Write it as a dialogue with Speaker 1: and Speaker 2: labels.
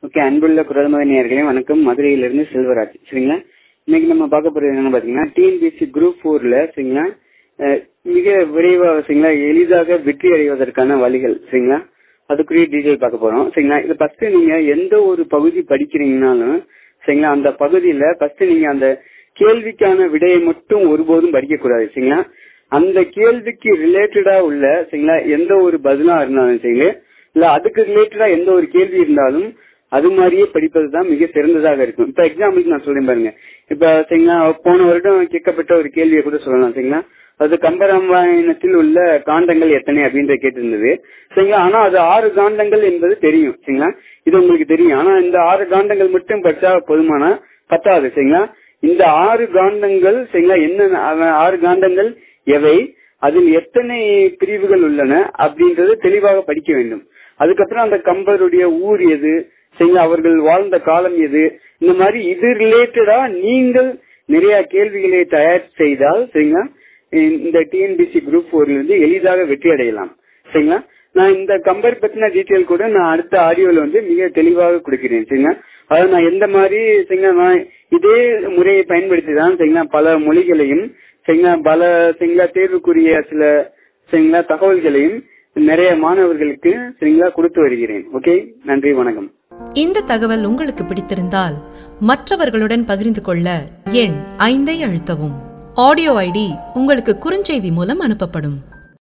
Speaker 1: okay அன்புள்ள குரல்மதி நேயர்களே வணக்கம் மதுரையிலிருந்து செல்வராஜ் சரிங்களா இன்னைக்கு நம்ம பார்க்க போறது என்னன்னு பாத்தீங்கன்னா டிஎன்பிசி குரூப் போர்ல சரிங்களா அஹ், மிக விரைவா சரிங்களா எளிதாக வெற்றி அடைவதற்கான வழிகள் சரிங்களா அதுக்குரிய டீடைல் பார்க்க போறோம் சரிங்களா இது ஃபர்ஸ்ட் நீங்க எந்த ஒரு பகுதி படிக்கிறீங்கனாலும் சரிங்களா அந்த பகுதியில ஃபர்ஸ்ட் நீங்க அந்த கேள்விக்கான விடையை மட்டும் ஒருபோதும் படிக்க கூடாது சரிங்களா அந்த கேள்விக்கு ரிலேட்டடா உள்ள சரிங்களா எந்த ஒரு பதிலா இருந்தாலும் சரிங்களா இல்ல அதுக்கு ரிலேட்டடா எந்த ஒரு கேள்வி இருந்தாலும் அது மாதிரியே படிப்பது தான் மிக சிறந்ததாக இருக்கும் இப்ப எக்ஸாம்பிளுக்கு நான் சொல்றேன் பாருங்க இப்ப சரிங்களா போன வருடம் கேட்கப்பட்ட ஒரு கேள்வியை கூட சொல்லலாம் சரிங்களா அது கம்பராமாயணத்தில் உள்ள காண்டங்கள் எத்தனை அப்படின்ற கேட்டிருந்தது சரிங்களா ஆனா அது ஆறு காண்டங்கள் என்பது தெரியும் சரிங்களா இது உங்களுக்கு தெரியும் ஆனா இந்த ஆறு காண்டங்கள் மட்டும் படிச்சா போதுமானா பத்தாது சரிங்களா இந்த ஆறு காண்டங்கள் சரிங்களா என்ன அவன் ஆறு காண்டங்கள் எவை அதில் எத்தனை பிரிவுகள் உள்ளன அப்படின்றது தெளிவாக படிக்க வேண்டும் அதுக்கப்புறம் அந்த கம்பருடைய ஊர் எது சரிங்களா அவர்கள் வாழ்ந்த காலம் எது இந்த மாதிரி இது ரிலேட்டடா நீங்கள் நிறைய கேள்விகளை தயார் செய்தால் சரிங்களா இந்த டிஎன்பிசி குரூப் போர்ல இருந்து எளிதாக வெற்றி அடையலாம் சரிங்களா நான் இந்த கம்பர் பத்தின டீட்டெயில் கூட நான் அடுத்த ஆடியோல வந்து மிக தெளிவாக கொடுக்கிறேன் சரிங்களா அதாவது நான் எந்த மாதிரி சரிங்களா நான் இதே முறையை பயன்படுத்தி தான் சரிங்களா பல மொழிகளையும் சரிங்களா பல சரிங்களா தேர்வுக்குரிய சில சரிங்களா தகவல்களையும் நிறைய மாணவர்களுக்கு சரிங்களா கொடுத்து வருகிறேன் ஓகே நன்றி வணக்கம்
Speaker 2: இந்த தகவல் உங்களுக்கு பிடித்திருந்தால் மற்றவர்களுடன் பகிர்ந்து கொள்ள எண் ஐந்தை அழுத்தவும் ஆடியோ ஐடி உங்களுக்கு குறுஞ்செய்தி மூலம் அனுப்பப்படும்